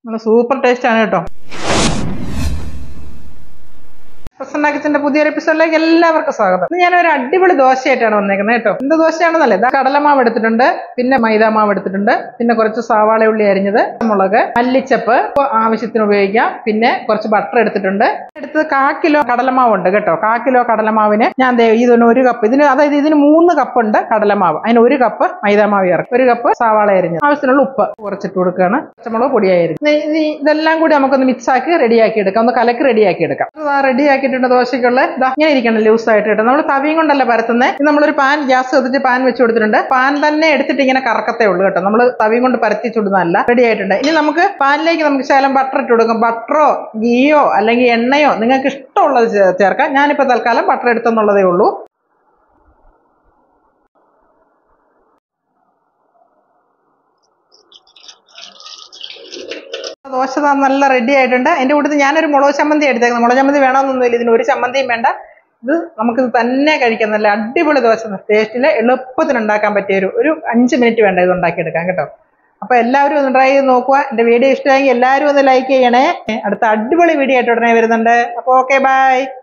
നല്ല super taste ആണ് കേട്ടോ പ്രസന്ന കിച്ചന്റെ പുതിയൊരു എപ്പിസോഡിലേക്ക് എല്ലാവർക്കും സ്വാഗതം ഇന്ന് ഞാനൊരു അടിപൊളി ദോശയായിട്ടാണ് വന്നേക്കുന്നത് കേട്ടോ എന്ത് ദോശയാണെന്നല്ലേ ഇതാ കടലമാവ് എടുത്തിട്ടുണ്ട് പിന്നെ മൈദാമാവ് എടുത്തിട്ടുണ്ട് പിന്നെ കുറച്ച് സവാള ഉള്ളി അരിഞ്ഞത് മുളക് മല്ലിച്ചപ്പ് ഇപ്പൊ ആവശ്യത്തിന് ഉപയോഗിക്കാം പിന്നെ കുറച്ച് ബട്ടർ എടുത്തിട്ടുണ്ട് എടുത്തത് കാ കിലോ കടലമാവ് ഉണ്ട് കേട്ടോ കാ കിലോ കടലമാവിന് ഞാൻ ദേ ഇതിന് ഒരു കപ്പ് ഇതിന് അതായത് ഇതിന് മൂന്ന് കപ്പ് ഉണ്ട് കടലമാവ് അതിന് ഒരു കപ്പ് മൈദാമാവ് ചേർക്കും ഒരു കപ്പ് സവാള അരിഞ്ഞത് ആവശ്യത്തിനുള്ള ഉപ്പ് കുറച്ചിട്ട് കൊടുക്കുകയാണ് പച്ചമുളക് പൊടിയായിരുന്നു ഇതെല്ലാം കൂടി നമുക്കൊന്ന് മിക്സ് ആക്കി റെഡിയാക്കി എടുക്കാം ഒന്ന് കലക്കി റെഡിയാക്കി എടുക്കാം റെഡി ആക്കിയിട്ടുണ്ട് ദോശയ്ക്കുള്ള ഇതാ ഇങ്ങനെ ഇരിക്കണം ലൂസ് ആയിട്ട് കേട്ടോ നമ്മൾ തവിയും കൊണ്ടല്ല പരത്തുന്നത് ഇത് നമ്മളൊരു പാൻ ഗ്യാസ് കത്തിച്ച് പാൻ വെച്ച് കൊടുത്തിട്ടുണ്ട് പാൻ തന്നെ എടുത്തിട്ട് ഇങ്ങനെ കറക്കത്തേ ഉള്ളൂ കേട്ടോ നമ്മൾ തവിയും കൊണ്ട് പരത്തി ചുടുന്നതല്ല റെഡി ആയിട്ടുണ്ട് ഇനി നമുക്ക് പാനിലേക്ക് നമുക്ക് ശകലം ബട്ടർ ഇട്ട് കൊടുക്കും ബട്ടറോ ഗീയോ അല്ലെങ്കിൽ എണ്ണയോ നിങ്ങൾക്ക് ഇഷ്ടമുള്ളത് ചേ- ചേർക്കാം ഞാനിപ്പോൾ തൽക്കാലം ബട്ടർ എടുത്തെന്നുള്ളതേ ഉള്ളൂ ദോശ ദാ നല്ല റെഡി ആയിട്ടുണ്ട് അതിന്റെ കൂട്ടത്തിൽ ഞാനൊരു മുളക് ചമ്മന്തി എടുത്തേക്കുന്നത് മുളക് ചമ്മന്തി വേണമെന്നൊന്നുമില്ല ഇതിന് ഒരു ചമ്മന്തിയും വേണ്ട ഇത് നമുക്കിത് തന്നെ കഴിക്കാം നല്ല അടിപൊളി ദോശ ടേസ്റ്റിൽ എളുപ്പത്തിന് ഉണ്ടാക്കാൻ പറ്റിയ ഒരു ഒരു അഞ്ച് മിനിറ്റ് വേണ്ട ഇത് ഉണ്ടാക്കിയെടുക്കാൻ കേട്ടോ അപ്പൊ എല്ലാവരും ഒന്ന് ട്രൈ ചെയ്ത് നോക്കുക എന്റെ വീഡിയോ ഇഷ്ടമായെങ്കിൽ എല്ലാവരും ഒന്ന് ലൈക്ക് ചെയ്യണേ അടുത്ത അടിപൊളി വീഡിയോ ആയിട്ട് ഉടനെ വരുന്നുണ്ട് അപ്പോൾ ഓക്കെ ബൈ